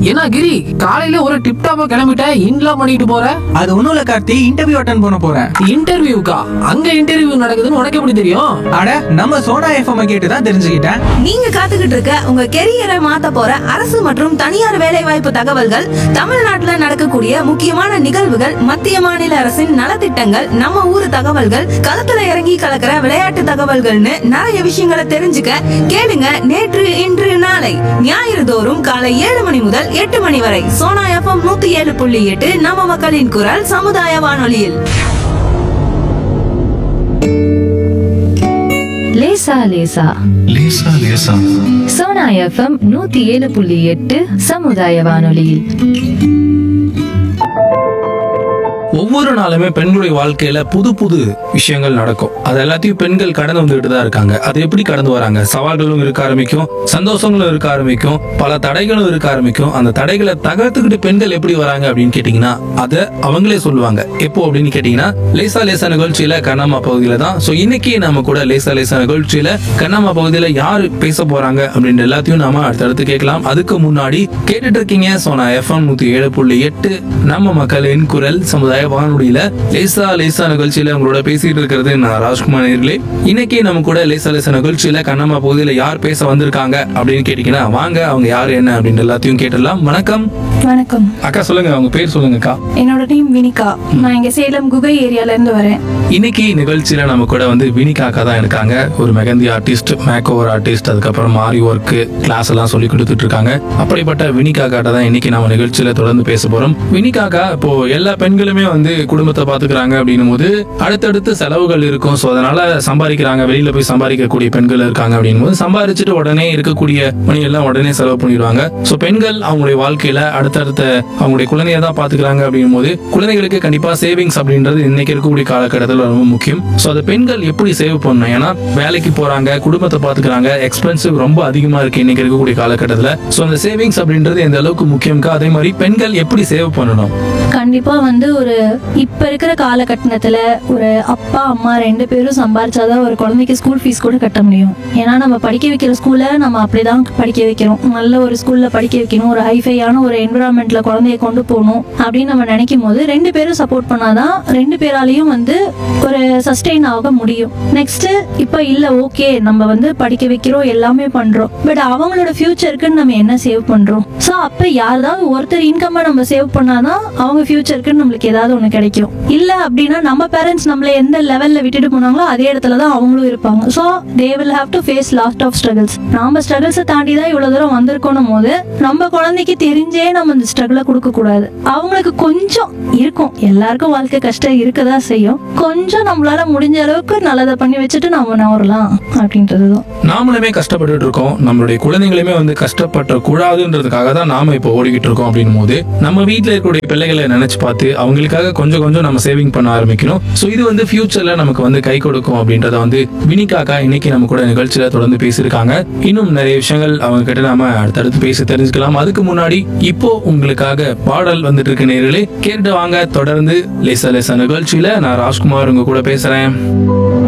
என்ன கிரி காலையில ஒரு டிப் டாப்பா கிளம்பிட்ட இன்லாம் பண்ணிட்டு போற அது ஒண்ணும் இல்ல கார்த்தி இன்டர்வியூ அட்டன் பண்ண போறேன் இன்டர்வியூக்கா அங்க இன்டர்வியூ நடக்குதுன்னு உனக்கு எப்படி தெரியும் அட நம்ம சோனா எஃப்எம் கேட்டு தான் தெரிஞ்சுக்கிட்டேன் நீங்க காத்துக்கிட்டு இருக்க உங்க கெரியரை மாத்த போற அரசு மற்றும் தனியார் வேலைவாய்ப்பு தகவல்கள் தமிழ்நாட்டுல நடக்கக்கூடிய முக்கியமான நிகழ்வுகள் மத்திய மாநில அரசின் நலத்திட்டங்கள் நம்ம ஊர் தகவல்கள் களத்துல இறங்கி கலக்கிற விளையாட்டு தகவல்கள்னு நிறைய விஷயங்களை தெரிஞ்சுக்க கேளுங்க நேற்று இன்று நாளை ஞாயிறு தோறும் காலை ஏழு மணி முதல் எட்டு மணி வரை சோனா எஃப்எம் நூத்தி ஏழு புள்ளி எட்டு நம்ம மக்களின் குரல் சமுதாய வானொலியில் லேசா லேசா லேசா லேசா சோனா எஃப்எம் நூத்தி ஏழு புள்ளி எட்டு சமுதாய வானொலியில் ஒவ்வொரு நாளுமே பெண்களுடைய வாழ்க்கையில புது புது விஷயங்கள் நடக்கும் அது எல்லாத்தையும் பெண்கள் கடந்து வந்துகிட்டு தான் இருக்காங்க அது எப்படி கடந்து வராங்க சவால்களும் இருக்க ஆரம்பிக்கும் சந்தோஷங்களும் இருக்க ஆரம்பிக்கும் பல தடைகளும் இருக்க ஆரம்பிக்கும் அந்த தடைகளை தகர்த்துக்கிட்டு பெண்கள் எப்படி வராங்க அப்படின்னு கேட்டீங்கன்னா அதை அவங்களே சொல்லுவாங்க எப்போ அப்படின்னு கேட்டீங்கன்னா லேசா லேசா நிகழ்ச்சியில கண்ணம்மா பகுதியில தான் சோ இன்னைக்கு நம்ம கூட லேசா லேசா நிகழ்ச்சியில கண்ணம்மா பகுதியில யாரு பேச போறாங்க அப்படின்னு எல்லாத்தையும் நாம அடுத்தடுத்து கேட்கலாம் அதுக்கு முன்னாடி கேட்டுட்டு இருக்கீங்க சோனா எஃப்எம் நூத்தி ஏழு புள்ளி எட்டு நம்ம மக்களின் குரல் சமுதாய வானொலியில லேசா லேசா நிகழ்ச்சியில உங்களோட பேசிட்டு இருக்கிறது நான் ராஜ்குமார் நேர்களே இன்னைக்கு நம்ம கூட லேசா லேசா நிகழ்ச்சியில கண்ணம்மா பகுதியில யார் பேச வந்திருக்காங்க அப்படின்னு கேட்டீங்கன்னா வாங்க அவங்க யாரு என்ன அப்படின்னு எல்லாத்தையும் கேட்டுடலாம் வணக்கம் வணக்கம் அக்கா சொல்லுங்க அவங்க பேர் சொல்லுங்கக்கா என்னோட நேம் வினிகா நான் இங்க சேலம் குகை ஏரியால இருந்து வரேன் இன்னைக்கு நிகழ்ச்சியில நம்ம கூட வந்து வினிகா அக்கா தான் இருக்காங்க ஒரு mehndi artist makeover artist அதுக்கப்புறம் மாரி ஒர்க் கிளாஸ் எல்லாம் சொல்லி கொடுத்துட்டு இருக்காங்க அப்படிப்பட்ட வினிகா அக்காட்ட தான் இன்னைக்கு நம்ம நிகழ்ச்சியில தொடர்ந்து பேச போறோம் வினிகா அக்கா இப்போ எல்லா பெண்களுமே வந்து குடும்பத்தை பாத்துக்கிறாங்க அப்படின்னும் போது அடுத்தடுத்து செலவுகள் இருக்கும் ஸோ அதனால சம்பாதிக்கிறாங்க வெளியில போய் சம்பாதிக்கக்கூடிய பெண்கள் இருக்காங்க அப்படின்னும் போது சம்பாதிச்சுட்டு உடனே இருக்கக்கூடிய மணி எல்லாம் உடனே செலவு பண்ணிடுவாங்க ஸோ பெண்கள் அவங்களுடைய வாழ்க்கையில அடுத்தடுத்த அவங்களுடைய குழந்தைய தான் பாத்துக்கிறாங்க அப்படின்னும் போது குழந்தைகளுக்கு கண்டிப்பா சேவிங்ஸ் அப்படின்றது இன்னைக்கு இருக்கக்கூடிய காலகட்டத்தில் ரொம்ப முக்கியம் ஸோ அதை பெண்கள் எப்படி சேவ் பண்ணணும் ஏன்னா வேலைக்கு போறாங்க குடும்பத்தை பாத்துக்கிறாங்க எக்ஸ்பென்சிவ் ரொம்ப அதிகமா இருக்கு இன்னைக்கு இருக்கக்கூடிய காலகட்டத்தில் ஸோ அந்த சேவிங்ஸ் அப்படின்றது எந்த அளவுக்கு முக்கியம்க்கா அதே மாதிரி பெண்கள் எப்படி சேவ் பண்ணணும் கண்டிப்பா வந்து ஒரு இப்ப இருக்கிற காலகட்டத்துல ஒரு அப்பா அம்மா ரெண்டு பேரும் சம்பாரிச்சாதான் ஒரு குழந்தைக்கு ஸ்கூல் ஃபீஸ் கூட கட்ட முடியும் ஏன்னா நம்ம படிக்க வைக்கிற ஸ்கூல்ல நம்ம அப்படிதான் படிக்க வைக்கிறோம் நல்ல ஒரு ஸ்கூல்ல படிக்க வைக்கணும் ஒரு ஹைஃபையான ஒரு என்விரான்மெண்ட்ல குழந்தைய கொண்டு போகணும் அப்படின்னு நம்ம நினைக்கும் போது ரெண்டு பேரும் சப்போர்ட் பண்ணாதான் ரெண்டு பேராலையும் வந்து ஒரு சஸ்டெயின் ஆக முடியும் நெக்ஸ்ட் இப்ப இல்ல ஓகே நம்ம வந்து படிக்க வைக்கிறோம் எல்லாமே பண்றோம் பட் அவங்களோட ஃபியூச்சருக்கு நம்ம என்ன சேவ் பண்றோம் சோ அப்ப யாராவது ஒருத்தர் இன்கம் நம்ம சேவ் பண்ணாதான் அவங்க ஃபியூச்சருக்கு நம்மளுக்கு ஏதாவது ஒண்ணு கிடைக்கும் இல்ல அப்படின்னா நம்ம பேரண்ட்ஸ் நம்மள எந்த லெவல்ல விட்டுட்டு போனாங்களோ அதே இடத்துல தான் அவங்களும் இருப்பாங்க so they will have to face லாஸ்ட் ஆஃப் ஸ்ட்ரகிள்ஸ் நாம ஸ்ட்ரகிள்ஸை தாண்டி தான் இவ்வளவு தூரம் வந்திருக்கணும் போது நம்ம குழந்தைக்கு தெரிஞ்சே நம்ம இந்த ஸ்ட்ரகிளை கொடுக்க கூடாது அவங்களுக்கு கொஞ்சம் இருக்கும் எல்லாருக்கும் வாழ்க்கை கஷ்டம் இருக்கதான் செய்யும் கொஞ்சம் நம்மளால முடிஞ்ச அளவுக்கு நல்லதை பண்ணி வச்சுட்டு நம்ம நவரலாம் அப்படின்றதுதான் நாமளுமே கஷ்டப்பட்டுட்டு இருக்கோம் நம்மளுடைய குழந்தைங்களுமே வந்து கஷ்டப்பட்ட கூடாதுன்றதுக்காக தான் நாம இப்போ ஓடிக்கிட்டு இருக்கோம் அப்படின்னும் போது நம்ம வீட்டில் இருக்கக்கூடிய பிள்ளைகளை நினைச்சு பார்த்து அவங்களுக்காக கொஞ்சம் கொஞ்சம் நம்ம சேவிங் பண்ண ஆரம்பிக்கணும் ஸோ இது வந்து ஃபியூச்சர்ல நமக்கு வந்து கை கொடுக்கும் அப்படின்றத வந்து வினிகாக்கா இன்னைக்கு நம்ம கூட நிகழ்ச்சியில தொடர்ந்து பேசியிருக்காங்க இன்னும் நிறைய விஷயங்கள் அவங்க கிட்ட நாம அடுத்தடுத்து பேசி தெரிஞ்சுக்கலாம் அதுக்கு முன்னாடி இப்போ உங்களுக்காக பாடல் வந்துட்டு இருக்கு நேர்களே கேட்டு வாங்க தொடர்ந்து லேசா லேசா நிகழ்ச்சியில நான் ராஜ்குமார் உங்க கூட பேசுறேன்